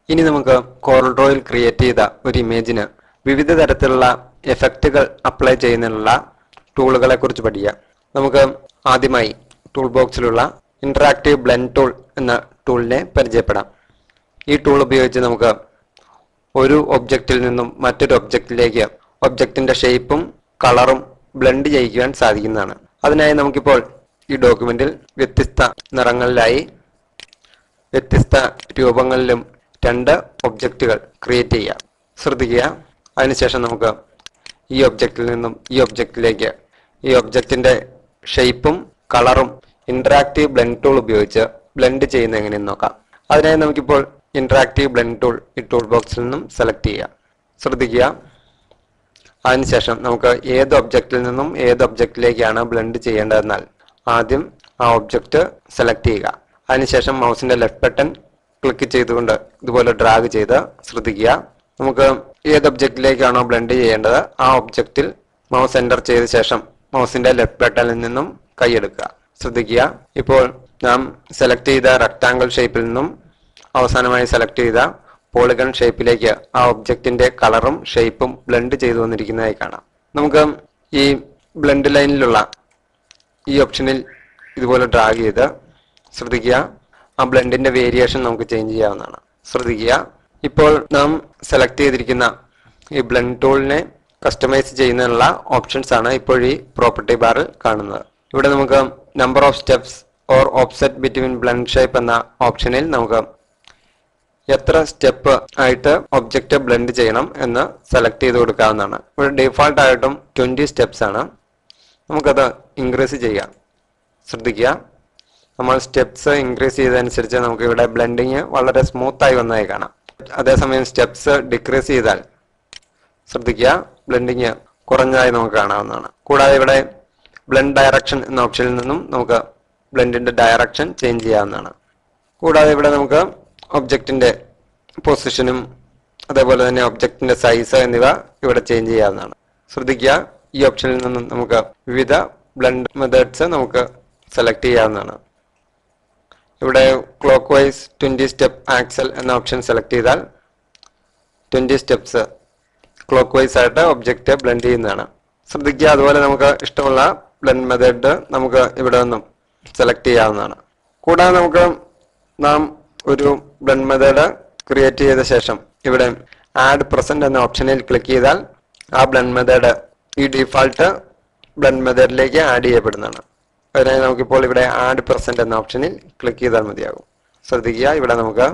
ഇനി നമുക്ക് coral ഡ്രോയിൽ create ചെയ്ത ഒരു ഇമേജിന് വിവിധ തരത്തിലുള്ള എഫക്റ്റുകൾ അപ്ലൈ ചെയ്യുന്നതിനുള്ള ടൂളുകളെ കുറിച്ച് പഠിക്കാം നമുക്ക് ആദ്യമായി ടൂൾ ബോക്സിലുള്ള ഇന്ററാക്റ്റീവ് ബ്ലെൻഡ് ടൂൾ എന്ന ടൂളിനെ പരിചയപ്പെടാം ഈ ടൂൾ ഉപയോഗിച്ച് നമുക്ക് ഒരു ഒബ്ജക്റ്റിൽ നിന്നും മറ്റൊരു ഒബ്ജക്റ്റിലേക്ക് ഒബ്ജക്റ്റിന്റെ ഷേപ്പും കളറും ബ്ലെൻഡ് ചെയ്യിക്കുവാൻ സാധിക്കുന്നതാണ് അതിനായി നമുക്കിപ്പോൾ ഈ ഡോക്യുമെന്റിൽ വ്യത്യസ്ത നിറങ്ങളിലായി വ്യത്യസ്ത രൂപങ്ങളിലും രണ്ട് ഒബ്ജക്റ്റുകൾ ക്രിയേറ്റ് ചെയ്യാം ശ്രദ്ധിക്കുക അതിനുശേഷം നമുക്ക് ഈ ഒബ്ജക്റ്റിൽ നിന്നും ഈ ഒബ്ജക്റ്റിലേക്ക് ഈ ഒബ്ജക്റ്റിന്റെ ഷേപ്പും കളറും ഇന്ററാക്റ്റീവ് ബ്ലെൻഡ് ടൂൾ ഉപയോഗിച്ച് ബ്ലെൻഡ് ചെയ്യുന്ന എങ്ങനെയെന്ന് നോക്കാം അതിനായി നമുക്കിപ്പോൾ ഇന്ററാക്റ്റീവ് ബ്ലെൻഡ് ടൂൾ ഈ ടൂൾ ബോക്സിൽ നിന്നും സെലക്ട് ചെയ്യാം ശ്രദ്ധിക്കുക അതിനുശേഷം നമുക്ക് ഏത് ഒബ്ജക്റ്റിൽ നിന്നും ഏത് ഒബ്ജക്റ്റിലേക്കാണ് ബ്ലെൻഡ് ചെയ്യേണ്ടതെന്നാൽ ആദ്യം ആ ഒബ്ജക്റ്റ് സെലക്ട് ചെയ്യുക അതിനുശേഷം മൗസിന്റെ ലെഫ്റ്റ് ബട്ടൺ ക്ലിക്ക് ചെയ്തുകൊണ്ട് ഇതുപോലെ ഡ്രാഗ് ചെയ്ത് ശ്രദ്ധിക്കുക നമുക്ക് ഏത് ഒബ്ജക്റ്റിലേക്കാണോ ബ്ലെൻഡ് ചെയ്യേണ്ടത് ആ ഒബ്ജക്റ്റിൽ മൗസ് എൻ്റർ ചെയ്ത ശേഷം മൗസിന്റെ ലെഫ്റ്റ് ബട്ടണിൽ നിന്നും കൈയെടുക്കുക ശ്രദ്ധിക്കുക ഇപ്പോൾ നാം സെലക്ട് ചെയ്ത റെക്ടാങ്കിൾ ഷേപ്പിൽ നിന്നും അവസാനമായി സെലക്ട് ചെയ്ത പോളിഗൺ ഷേപ്പിലേക്ക് ആ ഒബ്ജക്റ്റിന്റെ കളറും ഷേപ്പും ബ്ലെൻഡ് ചെയ്തു വന്നിരിക്കുന്നതായി കാണാം നമുക്ക് ഈ ബ്ലെൻഡ് ലൈനിലുള്ള ഈ ഓപ്ഷനിൽ ഇതുപോലെ ഡ്രാഗ് ചെയ്ത് ശ്രദ്ധിക്കുക ആ ബ്ലെൻഡിന്റെ വേരിയേഷൻ നമുക്ക് ചേഞ്ച് ചെയ്യാവുന്നതാണ് ശ്രദ്ധിക്കുക ഇപ്പോൾ നാം സെലക്ട് ചെയ്തിരിക്കുന്ന ഈ ബ്ലെൻഡ് ടൂളിനെ കസ്റ്റമൈസ് ചെയ്യുന്നതിനുള്ള ഓപ്ഷൻസ് ആണ് ഇപ്പോൾ ഈ പ്രോപ്പർട്ടി ബാറിൽ കാണുന്നത് ഇവിടെ നമുക്ക് number of steps or offset between blend shape എന്ന ഓപ്ഷനിൽ നമുക്ക് എത്ര സ്റ്റെപ്പ് ആയിട്ട് ഒബ്ജക്റ്റ് ബ്ലെൻഡ് ചെയ്യണം എന്ന് സെലക്ട് ചെയ്ത് കൊടുക്കാവുന്നതാണ് ഇവിടെ ഡിഫോൾട്ട് ആയിട്ടും ട്വന്റി സ്റ്റെപ്സ് ആണ് നമുക്കത് ഇൻക്രീസ് ചെയ്യാം ശ്രദ്ധിക്കുക നമ്മൾ സ്റ്റെപ്സ് ഇൻക്രീസ് ചെയ്തതനുസരിച്ച് നമുക്ക് ഇവിടെ ബ്ലെൻഡിങ് വളരെ സ്മൂത്ത് ആയി വന്നതായി കാണാം അതേസമയം സ്റ്റെപ്സ് ഡിക്രീസ് ചെയ്താൽ ശ്രദ്ധിക്കുക ബ്ലെൻഡിങ് കുറഞ്ഞതായി നമുക്ക് കാണാവുന്നതാണ് കൂടാതെ ഇവിടെ ബ്ലെൻഡ് ഡയറക്ഷൻ എന്ന ഓപ്ഷനിൽ നിന്നും നമുക്ക് ബ്ലെൻഡിന്റെ ഡയറക്ഷൻ ചേഞ്ച് ചെയ്യാവുന്നതാണ് കൂടാതെ ഇവിടെ നമുക്ക് ഒബ്ജക്റ്റിന്റെ പൊസിഷനും അതേപോലെ തന്നെ ഒബ്ജക്റ്റിന്റെ സൈസ് എന്നിവ ഇവിടെ ചേഞ്ച് ചെയ്യാവുന്നതാണ് ശ്രദ്ധിക്കുക ഈ ഓപ്ഷനിൽ നിന്നും നമുക്ക് വിവിധ ബ്ലെൻഡ് മെത്തേഡ്സ് നമുക്ക് സെലക്ട് ചെയ്യാവുന്നതാണ് ഇവിടെ clockwise twenty step accel എന്ന ഓപ്ഷൻ സെലക്ട് ചെയ്താൽ ട്വന്റി സ്റ്റെപ്സ് ക്ലോക്ക് വൈസ് ആയിട്ട് ഒബ്ജക്റ്റ് ബ്ലെൻഡ് ചെയ്യുന്നതാണ് ശ്രദ്ധിക്കുക അതുപോലെ നമുക്ക് ഇഷ്ടമുള്ള ബ്ലെൻഡ് മെത്തേഡ് നമുക്ക് ഇവിടെ നിന്നും സെലക്ട് ചെയ്യാവുന്നതാണ് കൂടാതെ നമുക്ക് നാം ഒരു ബ്ലെൻഡ് മെത്തേഡ് ക്രിയേറ്റ് ചെയ്ത ശേഷം ഇവിടെ ആഡ് പ്രസന്റ് എന്ന ഓപ്ഷനിൽ ക്ലിക്ക് ചെയ്താൽ ആ ബ്ലെൻഡ് മെത്തേഡ് ഈ ഡിഫാൾട്ട് ബ്ലെൻഡ് മെത്തേഡിലേക്ക് ആഡ് ചെയ്യപ്പെടുന്നതാണ് അതിനായി നമുക്കിപ്പോൾ ഇവിടെ ആഡ് പ്രസന്റ് എന്ന ഓപ്ഷനിൽ ക്ലിക്ക് ചെയ്താൽ മതിയാകും ശ്രദ്ധിക്കുക ഇവിടെ നമുക്ക്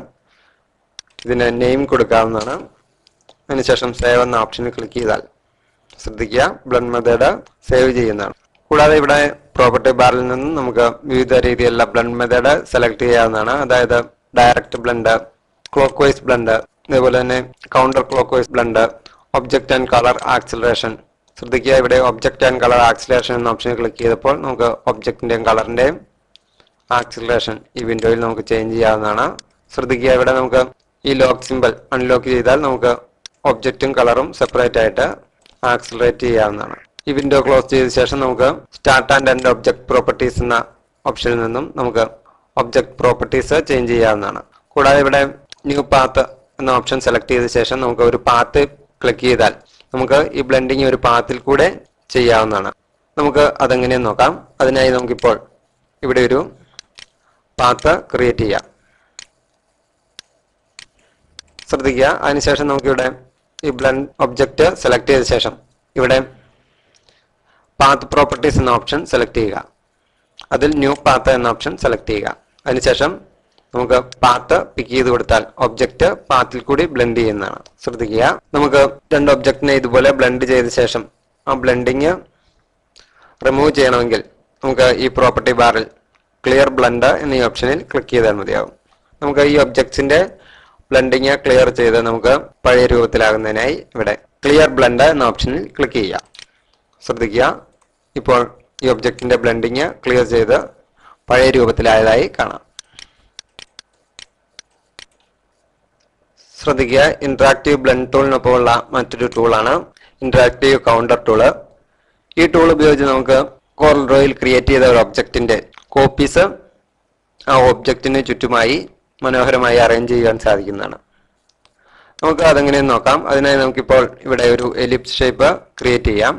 ഇതിന് നെയിം കൊടുക്കാവുന്നതാണ് അതിനുശേഷം സേവ് എന്ന ഓപ്ഷനിൽ ക്ലിക്ക് ചെയ്താൽ ശ്രദ്ധിക്കുക ബ്ലഡ് മെത്തേഡ് സേവ് ചെയ്യുന്നതാണ് കൂടാതെ ഇവിടെ പ്രോപ്പർട്ടി ബാറിൽ നിന്നും നമുക്ക് വിവിധ രീതിയിലുള്ള ബ്ലഡ് മെത്തേഡ് സെലക്ട് ചെയ്യാവുന്നതാണ് അതായത് direct blend clockwise blend അതേപോലെ തന്നെ counter clockwise blend object and colour acceleration ശ്രദ്ധിക്കുക ഇവിടെ ഒബ്ജക്റ്റ് ആൻഡ് കളർ ആക്സിലറേഷൻ എന്ന ഓപ്ഷനിൽ ക്ലിക്ക് ചെയ്തപ്പോൾ നമുക്ക് ഒബ്ജക്റ്റിന്റെയും കളറിന്റെയും ആക്സിലറേഷൻ ഈ വിൻഡോയിൽ നമുക്ക് ചേഞ്ച് ചെയ്യാവുന്നതാണ് ശ്രദ്ധിക്കുക ഇവിടെ നമുക്ക് ഈ ലോക്ക് സിമ്പിൾ അൺലോക്ക് ചെയ്താൽ നമുക്ക് ഒബ്ജക്റ്റും കളറും സെപ്പറേറ്റ് ആയിട്ട് ആക്സിലറേറ്റ് ചെയ്യാവുന്നതാണ് ഈ വിൻഡോ ക്ലോസ് ചെയ്ത ശേഷം നമുക്ക് start and end object properties എന്ന ഓപ്ഷനിൽ നിന്നും നമുക്ക് ഒബ്ജക്ട് പ്രോപ്പർട്ടീസ് ചേഞ്ച് ചെയ്യാവുന്നതാണ് കൂടാതെ ഇവിടെ ന്യൂ പാത്ത് എന്ന ഓപ്ഷൻ സെലക്ട് ചെയ്ത ശേഷം നമുക്ക് ഒരു പാത്ത് ക്ലിക്ക് ചെയ്താൽ നമുക്ക് ഈ ബ്ലെൻഡിങ് ഒരു പാത്തിൽ കൂടെ ചെയ്യാവുന്നതാണ് നമുക്ക് അതെങ്ങനെയെന്ന് നോക്കാം അതിനായി നമുക്കിപ്പോൾ ഇവിടെ ഒരു പാത്ത് ക്രിയേറ്റ് ചെയ്യാം ശ്രദ്ധിക്കുക അതിനുശേഷം നമുക്കിവിടെ ഈ ബ്ലെൻഡ് ഒബ്ജക്റ്റ് സെലക്ട് ചെയ്ത ശേഷം ഇവിടെ പാത്ത് പ്രോപ്പർട്ടീസ് എന്ന ഓപ്ഷൻ സെലക്ട് ചെയ്യുക അതിൽ ന്യൂ പാത്ത് എന്ന ഓപ്ഷൻ സെലക്ട് ചെയ്യുക അതിനുശേഷം നമുക്ക് പാത്ത് പിക്ക് ചെയ്ത് കൊടുത്താൽ ഒബ്ജക്റ്റ് പാത്തിൽ കൂടി ബ്ലെൻഡ് ചെയ്യുന്നതാണ് ശ്രദ്ധിക്കുക നമുക്ക് രണ്ട് ഒബ്ജക്റ്റിനെ ഇതുപോലെ ബ്ലെൻഡ് ചെയ്ത ശേഷം ആ ബ്ലെൻഡിങ് റിമൂവ് ചെയ്യണമെങ്കിൽ നമുക്ക് ഈ പ്രോപ്പർട്ടി ബാറിൽ ക്ലിയർ ബ്ലെൻഡ് എന്നീ ഓപ്ഷനിൽ ക്ലിക്ക് ചെയ്താൽ മതിയാവും നമുക്ക് ഈ ഒബ്ജക്ട്സിന്റെ ബ്ലെൻഡിങ് ക്ലിയർ ചെയ്ത് നമുക്ക് പഴയ രൂപത്തിലാകുന്നതിനായി ഇവിടെ ക്ലിയർ ബ്ലെൻഡ് എന്ന ഓപ്ഷനിൽ ക്ലിക്ക് ചെയ്യാം ശ്രദ്ധിക്കുക ഇപ്പോൾ ഈ ഒബ്ജക്റ്റിന്റെ ബ്ലെൻഡിങ് ക്ലിയർ ചെയ്ത് പഴയ രൂപത്തിലായതായി കാണാം ശ്രദ്ധിക്കുക ഇന്ററാക്റ്റീവ് ബ്ലെൻഡ് ടൂളിനൊപ്പമുള്ള മറ്റൊരു ടൂളാണ് ഇന്ററാക്റ്റീവ് കൗണ്ടർ ടൂള് ഈ ടൂൾ ഉപയോഗിച്ച് നമുക്ക് കോറൽ ഡ്രോയിൽ ക്രിയേറ്റ് ചെയ്ത ഒരു ഒബ്ജക്റ്റിന്റെ കോപ്പീസ് ആ ഒബ്ജക്റ്റിന് ചുറ്റുമായി മനോഹരമായി അറേഞ്ച് ചെയ്യാൻ സാധിക്കുന്നതാണ് നമുക്ക് അതെങ്ങനെയെന്ന് നോക്കാം അതിനായി നമുക്കിപ്പോൾ ഇവിടെ ഒരു എലിപ്സ് ഷേപ്പ് ക്രിയേറ്റ് ചെയ്യാം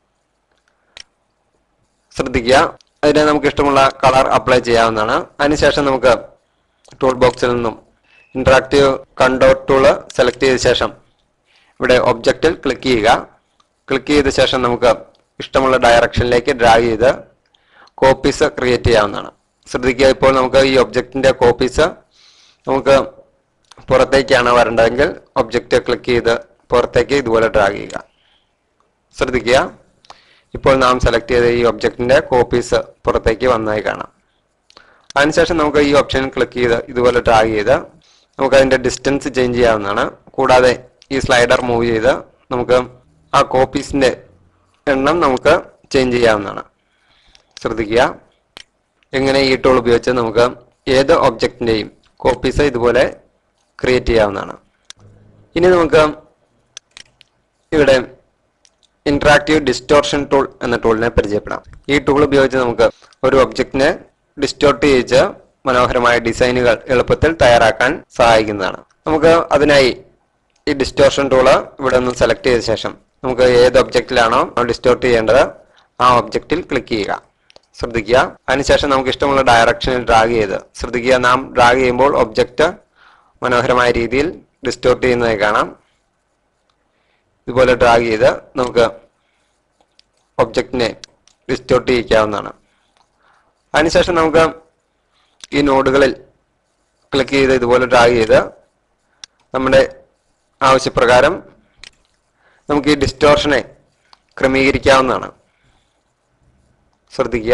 ശ്രദ്ധിക്കുക അതിന് നമുക്ക് ഇഷ്ടമുള്ള കളർ അപ്ലൈ ചെയ്യാവുന്നതാണ് അതിനുശേഷം നമുക്ക് ടൂൾ ബോക്സിൽ നിന്നും ഇന്ററാക്റ്റീവ് കണ്ടോർ ടൂള് സെലക്ട് ചെയ്ത ശേഷം ഇവിടെ ഒബ്ജക്റ്റിൽ ക്ലിക്ക് ചെയ്യുക ക്ലിക്ക് ചെയ്ത ശേഷം നമുക്ക് ഇഷ്ടമുള്ള ഡയറക്ഷനിലേക്ക് ഡ്രാഗ് ചെയ്ത് കോപ്പീസ് ക്രിയേറ്റ് ചെയ്യാവുന്നതാണ് ശ്രദ്ധിക്കുക ഇപ്പോൾ നമുക്ക് ഈ ഒബ്ജക്റ്റിന്റെ കോപ്പീസ് നമുക്ക് പുറത്തേക്കാണ് വരേണ്ടതെങ്കിൽ ഒബ്ജക്റ്റ് ക്ലിക്ക് ചെയ്ത് പുറത്തേക്ക് ഇതുപോലെ ഡ്രാഗ് ചെയ്യുക ശ്രദ്ധിക്കുക ഇപ്പോൾ നാം സെലക്ട് ചെയ്ത ഈ ഒബ്ജക്റ്റിന്റെ കോപ്പീസ് പുറത്തേക്ക് വന്നതായി കാണാം അതിനുശേഷം നമുക്ക് ഈ ഓപ്ഷൻ ക്ലിക്ക് ചെയ്ത് ഇതുപോലെ ഡ്രാഗ് ചെയ്ത് നമുക്ക് അതിന്റെ ഡിസ്റ്റൻസ് ചേഞ്ച് ചെയ്യാവുന്നതാണ് കൂടാതെ ഈ സ്ലൈഡർ മൂവ് ചെയ്ത് നമുക്ക് ആ കോപ്പീസിന്റെ എണ്ണം നമുക്ക് ചേഞ്ച് ചെയ്യാവുന്നതാണ് ശ്രദ്ധിക്കുക എങ്ങനെ ഈ ടൂൾ ഉപയോഗിച്ച് നമുക്ക് ഏത് ഒബ്ജക്റ്റിന്റെയും കോപ്പീസ് ഇതുപോലെ ക്രിയേറ്റ് ചെയ്യാവുന്നതാണ് ഇനി നമുക്ക് ഇവിടെ ഇന്ററാക്റ്റീവ് ഡിസ്റ്റോർഷൻ ടൂൾ എന്ന ടൂളിനെ പരിചയപ്പെടാം ഈ ടൂൾ ഉപയോഗിച്ച് നമുക്ക് ഒരു ഒബ്ജക്റ്റിനെ ഡിസ്റ്റോർട്ട് ചെയ്യിച്ച് മനോഹരമായ ഡിസൈനുകൾ എളുപ്പത്തിൽ തയ്യാറാക്കാൻ സഹായിക്കുന്നതാണ് നമുക്ക് അതിനായി ഈ ഡിസ്റ്റോർഷൻ ടൂള് ഇവിടെ നിന്ന് സെലക്ട് ചെയ്ത ശേഷം നമുക്ക് ഏത് ഒബ്ജക്റ്റിലാണോ ഡിസ്റ്റോർട്ട് ചെയ്യേണ്ടത് ആ ഒബ്ജക്റ്റിൽ ക്ലിക്ക് ചെയ്യുക ശ്രദ്ധിക്കുക അതിനുശേഷം നമുക്ക് ഇഷ്ടമുള്ള ഡയറക്ഷനിൽ ഡ്രാഗ് ചെയ്ത് ശ്രദ്ധിക്കുക നാം ഡ്രാഗ് ചെയ്യുമ്പോൾ ഒബ്ജക്റ്റ് മനോഹരമായ രീതിയിൽ ഡിസ്റ്റോർട്ട് ചെയ്യുന്നതായി കാണാം ഇതുപോലെ ഡ്രാഗ് ചെയ്ത് നമുക്ക് ഒബ്ജക്റ്റിനെ ഡിസ്റ്റോർട്ട് ചെയ്യിക്കാവുന്നതാണ് അതിനുശേഷം നമുക്ക് ഈ നോഡുകളിൽ ക്ലിക്ക് ചെയ്ത് ഇതുപോലെ ഡ്രാഗ് ചെയ്ത് നമ്മുടെ ആവശ്യപ്രകാരം നമുക്ക് ഈ ഡിസ്റ്റോർഷനെ ക്രമീകരിക്കാവുന്നതാണ് ശ്രദ്ധിക്കുക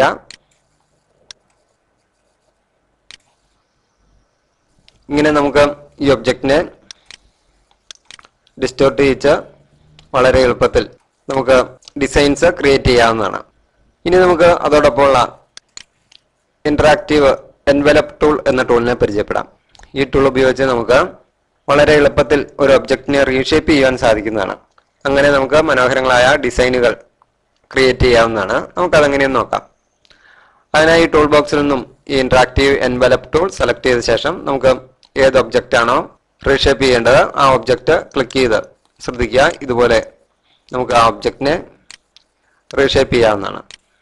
ഇങ്ങനെ നമുക്ക് ഈ ഒബ്ജക്റ്റിനെ ഡിസ്റ്റോർട്ട് ചെയ്യിച്ച് വളരെ എളുപ്പത്തിൽ നമുക്ക് ഡിസൈൻസ് ക്രിയേറ്റ് ചെയ്യാവുന്നതാണ് ഇനി നമുക്ക് അതോടൊപ്പമുള്ള ഇന്ററാക്റ്റീവ് എൻവലപ്പ് ടൂൾ എന്ന ടൂളിനെ പരിചയപ്പെടാം ഈ ടൂൾ ഉപയോഗിച്ച് നമുക്ക് വളരെ എളുപ്പത്തിൽ ഒരു ഒബ്ജക്റ്റിനെ റീഷേപ്പ് ചെയ്യാൻ സാധിക്കുന്നതാണ് അങ്ങനെ നമുക്ക് മനോഹരങ്ങളായ ഡിസൈനുകൾ ക്രിയേറ്റ് ചെയ്യാവുന്നതാണ് നമുക്ക് അതെങ്ങനെയെന്ന് നോക്കാം അതിനായി ടൂൾ ബോക്സിൽ നിന്നും ഈ ഇന്ററാക്റ്റീവ് എൻവലപ്പ് ടൂൾ സെലക്ട് ചെയ്ത ശേഷം നമുക്ക് ഏത് ഒബ്ജക്റ്റ് ആണോ റീഷേപ്പ് ചെയ്യേണ്ടത് ആ ഒബ്ജക്റ്റ് ക്ലിക്ക് ചെയ്ത് ശ്രദ്ധിക്കുക ഇതുപോലെ നമുക്ക് ആ ഒബ്ജക്റ്റിനെ റീഷേപ്പ് ചെയ്യാവുന്നതാണ്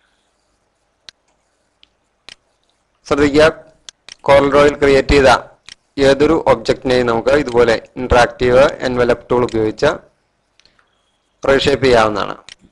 ശ്രദ്ധിക്കുക കോൾഡ്രോയിൽ ക്രിയേറ്റ് ചെയ്ത ഏതൊരു ഒബ്ജക്റ്റിനെയും നമുക്ക് ഇതുപോലെ ഇന്ററാക്റ്റീവ് എൻവലപ്പ് ടൂൾ ഉപയോഗിച്ച് റീഷേപ്പ് ചെയ്യാവുന്നതാണ്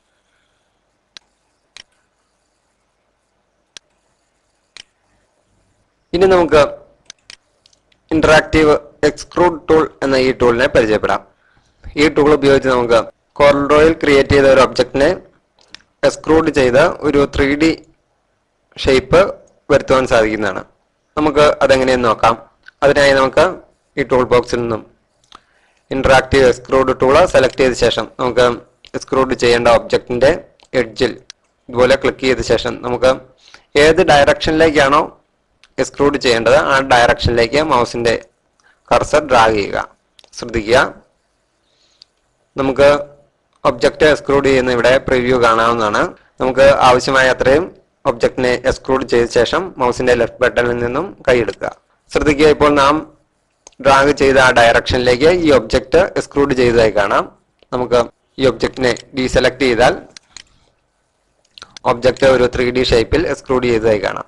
ഇനി നമുക്ക് ഇന്ററാക്റ്റീവ് എക്സ്ക്രൂഡ് ടൂൾ എന്ന ഈ ടൂളിനെ പരിചയപ്പെടാം ഈ ടൂൾ ഉപയോഗിച്ച് നമുക്ക് കോർഡ്രോയിൽ ക്രിയേറ്റ് ചെയ്ത ഒരു ഒബ്ജക്റ്റിനെ എക്സ്ക്രൂഡ് ചെയ്ത് ഒരു ത്രീ ഡി ഷേപ്പ് വരുത്തുവാൻ സാധിക്കുന്നതാണ് നമുക്ക് അതെങ്ങനെയെന്ന് നോക്കാം അതിനായി നമുക്ക് ഈ ടൂൾ ബോക്സിൽ നിന്നും ഇന്ററാക്റ്റീവ് എക്സ്ക്രൂഡ് ടൂള് സെലക്ട് ചെയ്ത ശേഷം നമുക്ക് എക്സ്ക്രൂഡ് ചെയ്യേണ്ട ഒബ്ജക്റ്റിന്റെ എഡ്ജിൽ ഇതുപോലെ ക്ലിക്ക് ചെയ്ത ശേഷം നമുക്ക് ഏത് ഡയറക്ഷനിലേക്കാണോ എക്സ്ക്രൂഡ് ചെയ്യേണ്ടത് ആ ഡയറക്ഷനിലേക്ക് മൗസിന്റെ കർസർ ഡ്രാഗ് ചെയ്യുക ശ്രദ്ധിക്കുക നമുക്ക് ഒബ്ജക്റ്റ് എക്സ്ക്രൂഡ് ചെയ്യുന്ന ഇവിടെ പ്രിവ്യൂ കാണാവുന്നതാണ് നമുക്ക് ആവശ്യമായ അത്രയും ഒബ്ജക്റ്റിനെ എക്സ്ക്രൂഡ് ചെയ്ത ശേഷം മൗസിന്റെ ലെഫ്റ്റ് ബട്ടണിൽ നിന്നും കൈയെടുക്കുക ശ്രദ്ധിക്കുക ഇപ്പോൾ നാം ഡ്രാഗ് ചെയ്ത ആ ഡയറക്ഷനിലേക്ക് ഈ ഒബ്ജക്റ്റ് എക്സ്ക്രൂഡ് ചെയ്തതായി കാണാം നമുക്ക് ഈ ഒബ്ജക്റ്റിനെ ഡീസെലക്ട് ചെയ്താൽ ഒബ്ജക്റ്റ് ഒരു ത്രീ ഡി ഷേപ്പിൽ എക്സ്ക്രൂഡ് ചെയ്തതായി കാണാം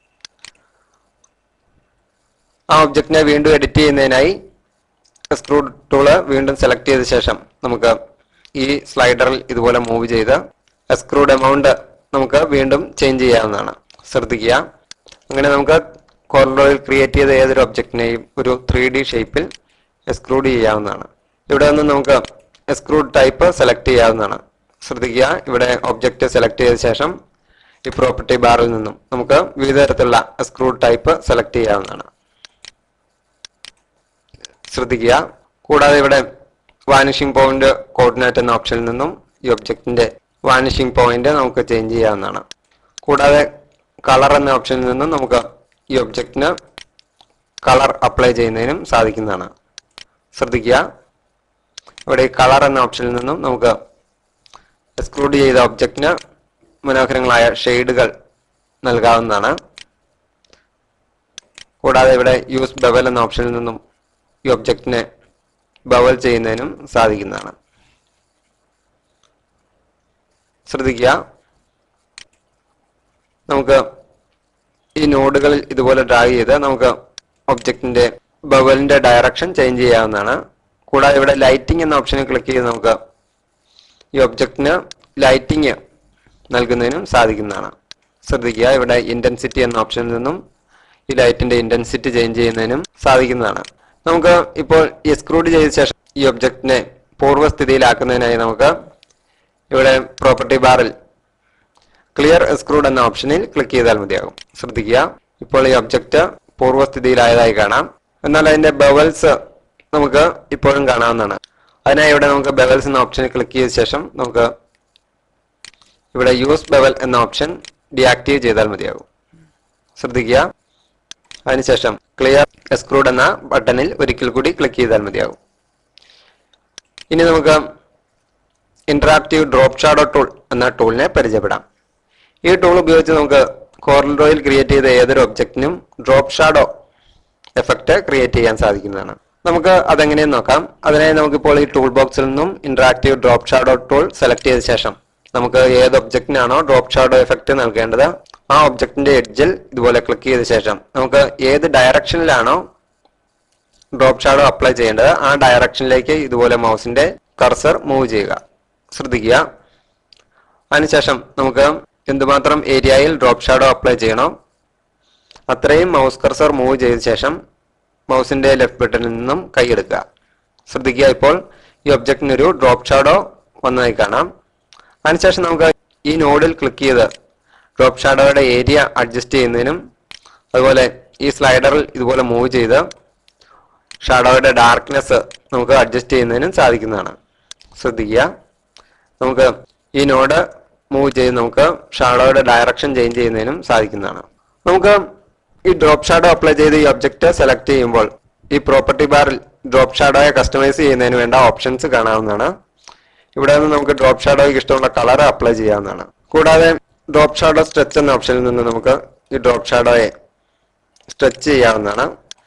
ആ ഒബ്ജക്റ്റിനെ വീണ്ടും എഡിറ്റ് ചെയ്യുന്നതിനായി എക്സ്ക്രൂഡ് ടൂള് വീണ്ടും സെലക്ട് ചെയ്ത ശേഷം നമുക്ക് ഈ സ്ലൈഡറിൽ ഇതുപോലെ മൂവ് ചെയ്ത് എക്സ്ക്രൂഡ് എമൗണ്ട് നമുക്ക് വീണ്ടും ചേഞ്ച് ചെയ്യാവുന്നതാണ് ശ്രദ്ധിക്കുക അങ്ങനെ നമുക്ക് കോർണറിൽ ക്രിയേറ്റ് ചെയ്ത ഏതൊരു ഒബ്ജക്റ്റിനെയും ഒരു ത്രീ ഡി ഷേപ്പിൽ എക്സ്ക്രൂഡ് ചെയ്യാവുന്നതാണ് ഇവിടെ നിന്ന് നമുക്ക് എക്സ്ക്രൂഡ് ടൈപ്പ് സെലക്ട് ചെയ്യാവുന്നതാണ് ശ്രദ്ധിക്കുക ഇവിടെ ഒബ്ജക്റ്റ് സെലക്ട് ചെയ്ത ശേഷം ഈ പ്രോപ്പർട്ടി ബാറിൽ നിന്നും നമുക്ക് വിവിധ തരത്തിലുള്ള എക്സ്ക്രൂഡ് ടൈപ്പ് സെലക്ട് ചെയ്യാവുന്നതാണ് ശ്രദ്ധിക്കുക കൂടാതെ ഇവിടെ വാനിഷിംഗ് പോയിന്റ് കോർഡിനേറ്റ് എന്ന ഓപ്ഷനിൽ നിന്നും ഈ ഒബ്ജക്റ്റിന്റെ വാനിഷിംഗ് പോയിന്റ് നമുക്ക് ചേഞ്ച് ചെയ്യാവുന്നതാണ് കൂടാതെ കളർ എന്ന ഓപ്ഷനിൽ നിന്നും നമുക്ക് ഈ ഒബ്ജക്റ്റിന് കളർ അപ്ലൈ ചെയ്യുന്നതിനും സാധിക്കുന്നതാണ് ശ്രദ്ധിക്കുക ഇവിടെ കളർ എന്ന ഓപ്ഷനിൽ നിന്നും നമുക്ക് എക്സ്ക്ലൂഡ് ചെയ്ത ഒബ്ജക്റ്റിന് മനോഹരങ്ങളായ ഷെയ്ഡുകൾ നൽകാവുന്നതാണ് കൂടാതെ ഇവിടെ യൂസ് ബെവൽ എന്ന ഓപ്ഷനിൽ നിന്നും ഈ ഒബ്ജക്റ്റിനെ ബവൽ ചെയ്യുന്നതിനും സാധിക്കുന്നതാണ് ശ്രദ്ധിക്കുക നമുക്ക് ഈ നോഡുകളിൽ ഇതുപോലെ ഡ്രാഗ് ചെയ്ത് നമുക്ക് ഒബ്ജക്റ്റിന്റെ ബവലിന്റെ ഡയറക്ഷൻ ചേഞ്ച് ചെയ്യാവുന്നതാണ് കൂടാതെ ഇവിടെ ലൈറ്റിംഗ് എന്ന ഓപ്ഷനിൽ ക്ലിക്ക് ചെയ്ത് നമുക്ക് ഈ ഒബ്ജക്റ്റിന് ലൈറ്റിംഗ് നൽകുന്നതിനും സാധിക്കുന്നതാണ് ശ്രദ്ധിക്കുക ഇവിടെ ഇന്റൻസിറ്റി എന്ന ഓപ്ഷനിൽ നിന്നും ഈ ലൈറ്റിന്റെ ഇന്റൻസിറ്റി ചേഞ്ച് ചെയ്യുന്നതിനും സാധിക്കുന്നതാണ് നമുക്ക് ഇപ്പോൾ എക്സ്ക്രൂഡ് ചെയ്ത ശേഷം ഈ ഒബ്ജക്റ്റിനെ പൂർവ്വസ്ഥിതിയിലാക്കുന്നതിനായി നമുക്ക് ഇവിടെ പ്രോപ്പർട്ടി ബാറിൽ ക്ലിയർ എക്സ്ക്രൂഡ് എന്ന ഓപ്ഷനിൽ ക്ലിക്ക് ചെയ്താൽ മതിയാകും ശ്രദ്ധിക്കുക ഇപ്പോൾ ഈ ഒബ്ജക്റ്റ് പൂർവ്വസ്ഥിതിയിലായതായി കാണാം എന്നാൽ അതിന്റെ ബവൽസ് നമുക്ക് ഇപ്പോഴും കാണാവുന്നതാണ് അതിനായി ഇവിടെ നമുക്ക് ബവൽസ് എന്ന ഓപ്ഷനിൽ ക്ലിക്ക് ചെയ്ത ശേഷം നമുക്ക് ഇവിടെ യൂസ് ബവൽ എന്ന ഓപ്ഷൻ ഡിയാക്റ്റീവ് ചെയ്താൽ മതിയാകും ശ്രദ്ധിക്കുക അതിനുശേഷം ക്ലിയർ എക്സ്ക്രൂഡ് എന്ന ബട്ടണിൽ ഒരിക്കൽ കൂടി ക്ലിക്ക് ചെയ്താൽ മതിയാകും ഇനി നമുക്ക് ഇന്ററാക്റ്റീവ് ഡ്രോപ്പ് ഷാഡോ ടൂൾ എന്ന ടൂളിനെ പരിചയപ്പെടാം ഈ ടൂൾ ഉപയോഗിച്ച് നമുക്ക് കോർണർ ഡ്രോയിൽ ക്രിയേറ്റ് ചെയ്ത ഏതൊരു ഒബ്ജക്റ്റിനും ഡ്രോപ്പ് ഷാഡോ എഫക്റ്റ് ക്രിയേറ്റ് ചെയ്യാൻ സാധിക്കുന്നതാണ് നമുക്ക് അതെങ്ങനെയെന്ന് നോക്കാം അതിനായി നമുക്കിപ്പോൾ ഈ ടൂൾ ബോക്സിൽ നിന്നും interactive drop shadow tool select ചെയ്ത ശേഷം നമുക്ക് ഏത് ഒബ്ജക്റ്റിനാണോ ഡ്രോപ്പ് ഷാഡോ എഫക്റ്റ് നൽകേണ്ടത് ആ ഒബ്ജക്റ്റിന്റെ എഡ്ജിൽ ഇതുപോലെ ക്ലിക്ക് ചെയ്ത ശേഷം നമുക്ക് ഏത് ഡയറക്ഷനിലാണോ ഡ്രോപ്പ് ഷാഡോ അപ്ലൈ ചെയ്യേണ്ടത് ആ ഡയറക്ഷനിലേക്ക് ഇതുപോലെ മൗസിന്റെ കർസർ മൂവ് ചെയ്യുക ശ്രദ്ധിക്കുക അതിനുശേഷം നമുക്ക് എന്തുമാത്രം ഏരിയയിൽ ഡ്രോപ്പ് ഷാഡോ അപ്ലൈ ചെയ്യണോ അത്രയും മൗസ് കർസർ മൂവ് ചെയ്ത ശേഷം മൗസിന്റെ ലെഫ്റ്റ് ബട്ടണിൽ നിന്നും കൈയെടുക്കുക ശ്രദ്ധിക്കുക ഇപ്പോൾ ഈ ഒബ്ജക്റ്റിന് ഒരു ഡ്രോപ്പ് ഷാഡോ വന്നതായി കാണാം അതിനുശേഷം നമുക്ക് ഈ നോഡിൽ ക്ലിക്ക് ചെയ്ത് ഡ്രോപ്പ് ഷാഡോയുടെ ഏരിയ അഡ്ജസ്റ്റ് ചെയ്യുന്നതിനും അതുപോലെ ഈ സ്ലൈഡറിൽ ഇതുപോലെ മൂവ് ചെയ്ത് ഷാഡോയുടെ ഡാർക്ക്നെസ് നമുക്ക് അഡ്ജസ്റ്റ് ചെയ്യുന്നതിനും സാധിക്കുന്നതാണ് ശ്രദ്ധിക്കുക നമുക്ക് ഈ നോഡ് മൂവ് ചെയ്ത് നമുക്ക് ഷാഡോയുടെ ഡയറക്ഷൻ ചേഞ്ച് ചെയ്യുന്നതിനും സാധിക്കുന്നതാണ് നമുക്ക് ഈ ഡ്രോപ്പ് ഷാഡോ അപ്ലൈ ചെയ്ത് ഈ ഒബ്ജക്റ്റ് സെലക്ട് ചെയ്യുമ്പോൾ ഈ പ്രോപ്പർട്ടി ബാറിൽ ഡ്രോപ്പ് ഷാഡോയെ കസ്റ്റമൈസ് ചെയ്യുന്നതിന് വേണ്ട ഓപ്ഷൻസ് കാണാവുന്നതാണ് ഇവിടെ നിന്ന് നമുക്ക് ഡ്രോപ്പ് ഷാഡോയ്ക്ക് ഇഷ്ടമുള്ള കളർ അപ്ലൈ ചെയ്യാവുന്നതാണ് കൂടാതെ ഡ്രോപ്പ് ഷാഡോ സ്ട്രെച്ച് എന്ന ഓപ്ഷനിൽ നിന്ന് നമുക്ക് ഈ ഡ്രോപ്പ് ഷാഡോയെ സ്ട്രെച്ച് ചെയ്യാവുന്നതാണ്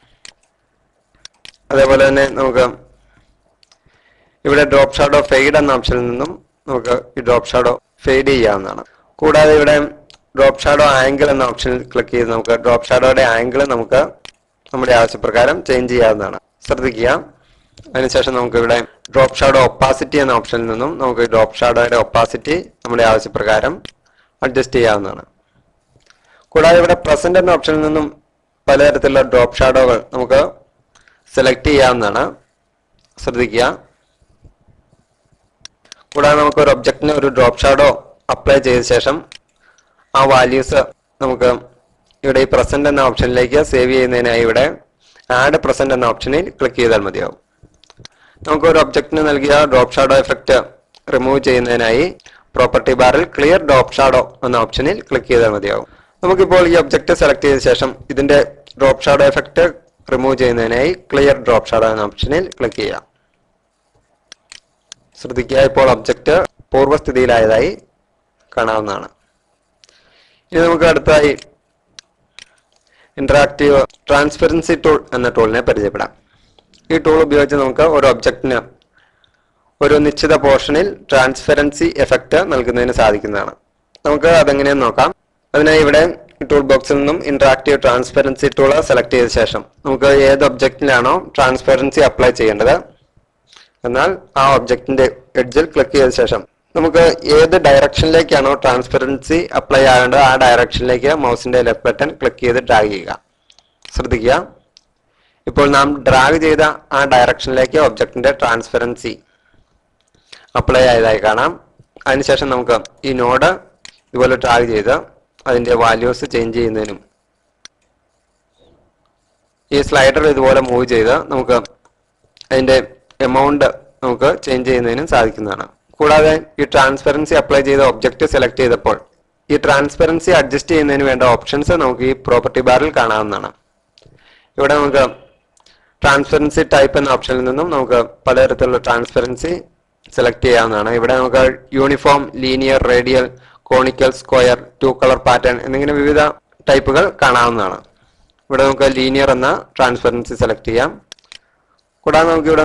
അതേപോലെ തന്നെ നമുക്ക് ഇവിടെ ഡ്രോപ്പ് ഷാഡോ ഫെയ്ഡ് എന്ന ഓപ്ഷനിൽ നിന്നും നമുക്ക് ഈ ഡ്രോപ്പ് ഷാഡോ ഫെയ്ഡ് ചെയ്യാവുന്നതാണ് കൂടാതെ ഇവിടെ ഡ്രോപ്പ് ഷാഡോ ആംഗിൾ എന്ന ഓപ്ഷനിൽ ക്ലിക്ക് ചെയ്ത് നമുക്ക് ഡ്രോപ്പ് ഷാഡോയുടെ ആംഗിൾ നമുക്ക് നമ്മുടെ ആവശ്യപ്രകാരം ചേഞ്ച് ചെയ്യാവുന്നതാണ് ശ്രദ്ധിക്കുക അതിനുശേഷം നമുക്ക് ഇവിടെ ഡ്രോപ്പ് ഷാഡോ ഒപ്പാസിറ്റി എന്ന ഓപ്ഷനിൽ നിന്നും നമുക്ക് ഡ്രോപ്പ് ഷാഡോയുടെ ഒപ്പാസിറ്റി നമ്മുടെ ആവശ്യപ്രകാരം അഡ്ജസ്റ്റ് ചെയ്യാവുന്നതാണ് കൂടാതെ ഇവിടെ പ്രസന്റ് എന്ന ഓപ്ഷനിൽ നിന്നും പലതരത്തിലുള്ള ഡ്രോപ്പ് ഷാഡോകൾ നമുക്ക് സെലക്ട് ചെയ്യാവുന്നതാണ് ശ്രദ്ധിക്കുക കൂടാതെ നമുക്ക് ഒരു ഒബ്ജക്റ്റിന് ഒരു ഡ്രോപ്പ് ഷാഡോ അപ്ലൈ ചെയ്ത ശേഷം ആ വാല്യൂസ് നമുക്ക് ഇവിടെ ഈ പ്രസന്റ് എന്ന ഓപ്ഷനിലേക്ക് സേവ് ചെയ്യുന്നതിനായി ഇവിടെ ആഡ് പ്രസന്റ് എന്ന ഓപ്ഷനിൽ ക്ലിക്ക് ചെയ്താൽ മതിയാവും നമുക്ക് ഒരു ഒബ്ജക്റ്റിന് നൽകിയ ഡ്രോപ്പ് ഷാഡോ എഫക്റ്റ് റിമൂവ് ചെയ്യുന്നതിനായി പ്രോപ്പർട്ടി ബാറിൽ ക്ലിയർ ഡ്രോപ്പ് ഷാഡോ എന്ന ഓപ്ഷനിൽ ക്ലിക്ക് ചെയ്താൽ മതിയാവും നമുക്കിപ്പോൾ ഈ ഒബ്ജക്റ്റ് സെലക്ട് ചെയ്ത ശേഷം ഇതിന്റെ ഡ്രോപ്പ് ഷാഡോ എഫക്റ്റ് റിമൂവ് ചെയ്യുന്നതിനായി ക്ലിയർ ഡ്രോപ്പ് ഷാഡോ എന്ന ഓപ്ഷനിൽ ക്ലിക്ക് ചെയ്യാം ശ്രദ്ധിക്കുക ഇപ്പോൾ ഒബ്ജക്റ്റ് പൂർവ്വസ്ഥിതിയിലായതായി കാണാവുന്നതാണ് ഇനി നമുക്ക് അടുത്തായി ഇന്ററാക്റ്റീവ് ട്രാൻസ്പെറൻസി ടൂൾ എന്ന ടൂളിനെ പരിചയപ്പെടാം ഈ ടൂൾ ഉപയോഗിച്ച് നമുക്ക് ഒരു ഒബ്ജക്റ്റിന് ഒരു നിശ്ചിത പോർഷനിൽ ട്രാൻസ്പെറൻസി എഫക്റ്റ് നൽകുന്നതിന് സാധിക്കുന്നതാണ് നമുക്ക് അതെങ്ങനെയെന്ന് നോക്കാം അതിനായി ഇവിടെ ടൂൾ ബോക്സിൽ നിന്നും ഇന്ററാക്റ്റീവ് ട്രാൻസ്പെറൻസി ടൂൾ സെലക്ട് ചെയ്ത ശേഷം നമുക്ക് ഏത് ഒബ്ജക്റ്റിലാണോ ട്രാൻസ്പെറൻസി അപ്ലൈ ചെയ്യേണ്ടത് എന്നാൽ ആ ഒബ്ജക്റ്റിന്റെ എഡ്ജിൽ ക്ലിക്ക് ചെയ്ത ശേഷം നമുക്ക് ഏത് ഡയറക്ഷനിലേക്കാണോ ട്രാൻസ്പെറൻസി അപ്ലൈ ആവേണ്ടത് ആ ഡയറക്ഷനിലേക്ക് മൗസിന്റെ ലെഫ്റ്റ് ബട്ടൺ ക്ലിക്ക് ചെയ്ത് ഡ്രാഗ് ചെയ്യുക ശ്രദ്ധിക്കുക ഇപ്പോൾ നാം ഡ്രാഗ് ചെയ്ത ആ ഡയറക്ഷനിലേക്ക് ഒബ്ജക്റ്റിന്റെ ട്രാൻസ്പെറൻസി അപ്ലൈ ആയതായി കാണാം അതിനുശേഷം നമുക്ക് ഈ നോഡ് ഇതുപോലെ ഡ്രാഗ് ചെയ്ത് അതിന്റെ വാല്യൂസ് ചേഞ്ച് ചെയ്യുന്നതിനും ഈ സ്ലൈഡർ ഇതുപോലെ മൂവ് ചെയ്ത് നമുക്ക് അതിന്റെ എമൗണ്ട് നമുക്ക് ചേഞ്ച് ചെയ്യുന്നതിനും സാധിക്കുന്നതാണ് കൂടാതെ ഈ ട്രാൻസ്പെറൻസി അപ്ലൈ ചെയ്ത ഒബ്ജക്റ്റ് സെലക്ട് ചെയ്തപ്പോൾ ഈ ട്രാൻസ്പെറൻസി അഡ്ജസ്റ്റ് ചെയ്യുന്നതിന് വേണ്ട ഓപ്ഷൻസ് നമുക്ക് ഈ പ്രോപ്പർട്ടി ബാറിൽ കാണാവുന്നതാണ് ഇവിടെ നമുക്ക് ട്രാൻസ്പെറൻസി ടൈപ്പ് എന്ന ഓപ്ഷനിൽ നിന്നും നമുക്ക് പലതരത്തിലുള്ള ട്രാൻസ്പെറൻസി സെലക്ട് ചെയ്യാവുന്നതാണ് ഇവിടെ നമുക്ക് uniform linear radial conical square two colour pattern എന്നിങ്ങനെ വിവിധ ടൈപ്പുകൾ കാണാവുന്നതാണ് ഇവിടെ നമുക്ക് ലീനിയർ എന്ന ട്രാൻസ്പെറൻസി സെലക്ട് ചെയ്യാം കൂടാതെ നമുക്ക് ഇവിടെ നിന്നും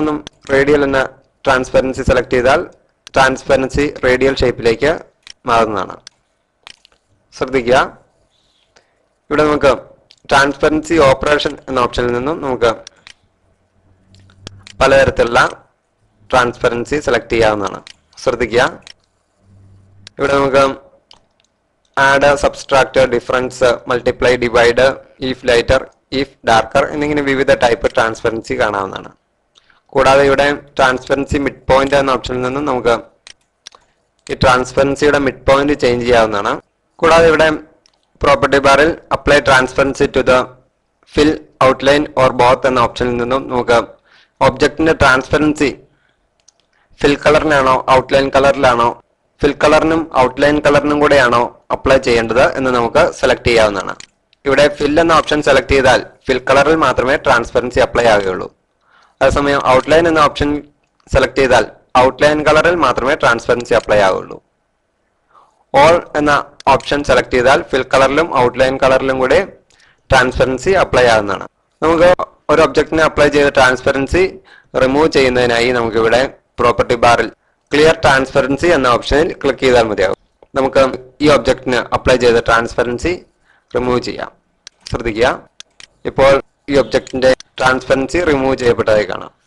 റേഡിയൽ എന്ന ട്രാൻസ്പെറൻസി സെലക്ട് ചെയ്താൽ ട്രാൻസ്പെറൻസി റേഡിയൽ ഷേപ്പിലേക്ക് മാറുന്നതാണ് ശ്രദ്ധിക്കുക ഇവിടെ നമുക്ക് ട്രാൻസ്പെറൻസി ഓപ്പറേഷൻ എന്ന ഓപ്ഷനിൽ നിന്നും നമുക്ക് പലതരത്തിലുള്ള ട്രാൻസ്പെറൻസി സെലക്ട് ചെയ്യാവുന്നതാണ് ശ്രദ്ധിക്കുക ഇവിടെ നമുക്ക് add subtract difference multiply divide if lighter if darker എന്നിങ്ങനെ വിവിധ ടൈപ്പ് ട്രാൻസ്പെറൻസി കാണാവുന്നതാണ് കൂടാതെ ഇവിടെ ട്രാൻസ്പെറൻസി മിഡ് പോയിന്റ് എന്ന ഓപ്ഷനിൽ നിന്നും നമുക്ക് ഈ ട്രാൻസ്പെറൻസിയുടെ മിഡ് പോയിന്റ് ചേഞ്ച് ചെയ്യാവുന്നതാണ് കൂടാതെ ഇവിടെ പ്രോപ്പർട്ടി ബാറിൽ apply transparency to the fill outline or both എന്ന ഓപ്ഷനിൽ നിന്നും നമുക്ക് ഒബ്ജക്റ്റിന്റെ ട്രാൻസ്പെറൻസി ഫിൽ കളറിനാണോ ഔട്ട്ലൈൻ കളറിലാണോ ഫിൽ കളറിനും ഔട്ട്ലൈൻ കളറിനും കൂടെയാണോ അപ്ലൈ ചെയ്യേണ്ടത് എന്ന് നമുക്ക് സെലക്ട് ചെയ്യാവുന്നതാണ് ഇവിടെ ഫിൽ എന്ന ഓപ്ഷൻ സെലക്ട് ചെയ്താൽ ഫിൽ കളറിൽ മാത്രമേ ട്രാൻസ്പെറൻസി അപ്ലൈ ആവുകയുള്ളൂ അതേസമയം ഔട്ട്ലൈൻ എന്ന ഓപ്ഷൻ സെലക്ട് ചെയ്താൽ ഔട്ട്ലൈൻ കളറിൽ മാത്രമേ ട്രാൻസ്പെറൻസി അപ്ലൈ ആവുകയുള്ളൂ ഓൾ എന്ന ഓപ്ഷൻ സെലക്ട് ചെയ്താൽ ഫിൽ കളറിലും ഔട്ട്ലൈൻ കളറിലും കൂടെ ട്രാൻസ്പെറൻസി അപ്ലൈ ആവുന്നതാണ് നമുക്ക് ഒരു ഒബ്ജക്റ്റിന് അപ്ലൈ ചെയ്ത ട്രാൻസ്പെറൻസി റിമൂവ് ചെയ്യുന്നതിനായി നമുക്ക് ഇവിടെ പ്രോപ്പർട്ടി ബാറിൽ ക്ലിയർ ട്രാൻസ്പെറൻസി എന്ന ഓപ്ഷനിൽ ക്ലിക്ക് ചെയ്താൽ മതിയാകും നമുക്ക് ഈ ഒബ്ജക്റ്റിന് അപ്ലൈ ചെയ്ത ട്രാൻസ്പെറൻസി റിമൂവ് ചെയ്യാം ശ്രദ്ധിക്കുക ഇപ്പോൾ ഈ ഒബ്ജക്റ്റിന്റെ ട്രാൻസ്പെറൻസി റിമൂവ് ചെയ്യപ്പെട്ടതായി കാണാം